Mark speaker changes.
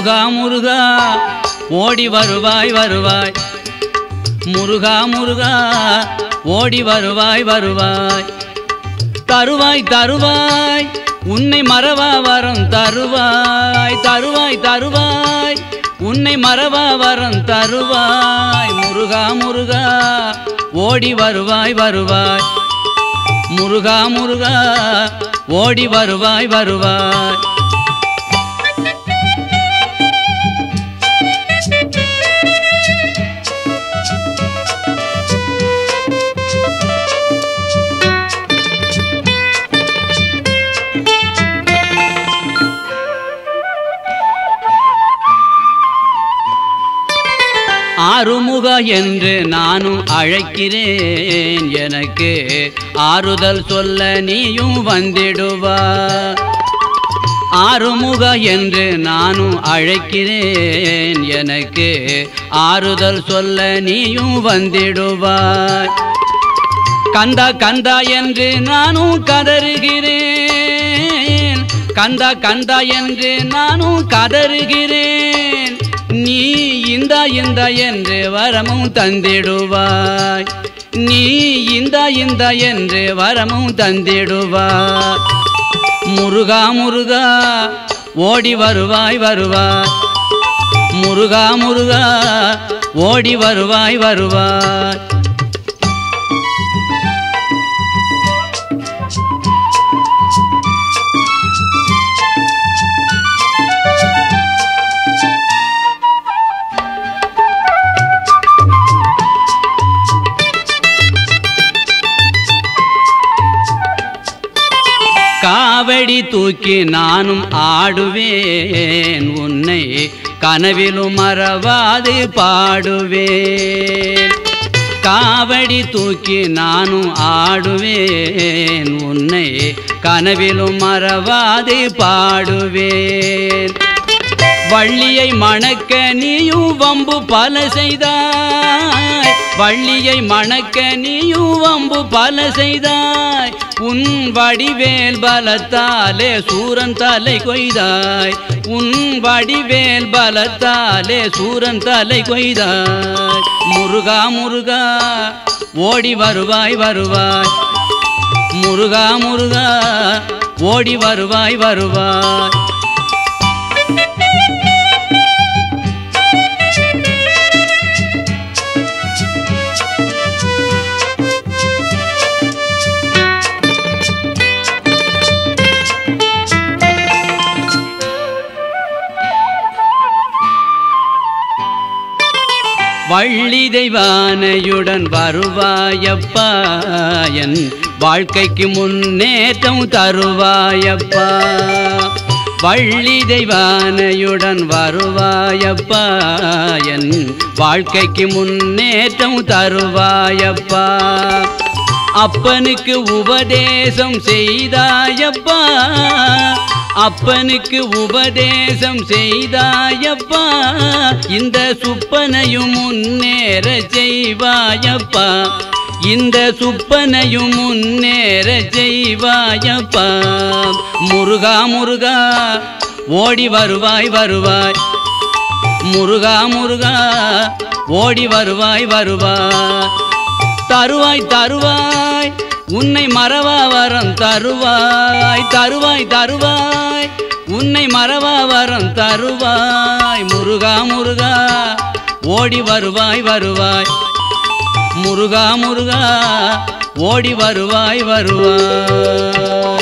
Speaker 1: முருகா முருகா ஓடி வருவாய் வருவாய் முருகா முருகா ஓடி வருவாய் வருவாய் தருவாய் தருவாய் உன்னை மறவா வரம் தருவாய் தருவாய் தருவாய் உன்னை மறவா வரம் தருவாய் முருகா முருகா ஓடி வருவாய் வருவாய் முருகா முருகா ஓடி வருவாய் வருவாய் ஆறுமுக என்று நானும் அழைக்கிறேன் எனக்கு ஆறுதல் சொல்ல நீயும் வந்திடுவா ஆறுமுக என்று நானும் அழைக்கிறேன் எனக்கு ஆறுதல் சொல்ல நீயும் வந்திடுவாய் கந்தா கந்தா என்று நானும் கதறுகிறேன் கந்தா கந்தா என்று நானும் கதறுகிறேன் நீ இந்த இந்த என்று வரமும் தந்திடுவாய் நீ இந்த இந்த என்று வரமும் தந்திடுவாய் முருகா முருகா ஓடி வருவாய் வருவாய் முருகா முருகா ஓடி வருவாய் வருவாய் காவடி தூக்கி நானும் ஆடுவேன் உன்னை கனவிலும் மறவாது பாடுவேன் காவடி தூக்கி நானும் ஆடுவேன் உன்னை கனவிலும் மறவாது பாடுவேன் வள்ளியை மணக்க நீயும் வம்பு பல செய்தாய் வள்ளியை மணக்க நீயும் வம்பு பல செய்தாய் உன் வடிவேல் பலத்தாலே சூரன் தலை கொய்தாய் உன் வடிவேல் பலத்தாலே சூரன் தலை கொய்தாய் முருகா முருகா ஓடி வருவாய் வருவாய் முருகா முருகா ஓடி வருவாய் வருவாய் வள்ளி தெய்வானையுடன் வருவாயப்பா என் வாழ்க்கைக்கு முன்னேற்றம் தருவாயப்பா வள்ளி தெய்வானையுடன் வருவாயப்பா என் வாழ்க்கைக்கு முன்னேற்றம் தருவாயப்பா அப்பனுக்கு உபதேசம் செய்தாயப்பா அப்பனுக்கு உபதேசம் செய்தாயப்பா இந்த சுப்பனையும் முன்னேற செய்வாயப்பா இந்த சுப்பனையும் முன்னேற செய்வாயப்பா முருகா முருகா ஓடி வருவாய் வருவாய் முருகா முருகா ஓடி வருவாய் வருவாய் தருவாய் தருவாய் உன்னை மறவா வரம் தருவாய் தருவாய் தருவாய் உன்னை மறவா வரம் தருவாய் முருகா முருகா ஓடி வருவாய் வருவாய் முருகா முருகா ஓடி வருவாய் வருவாய்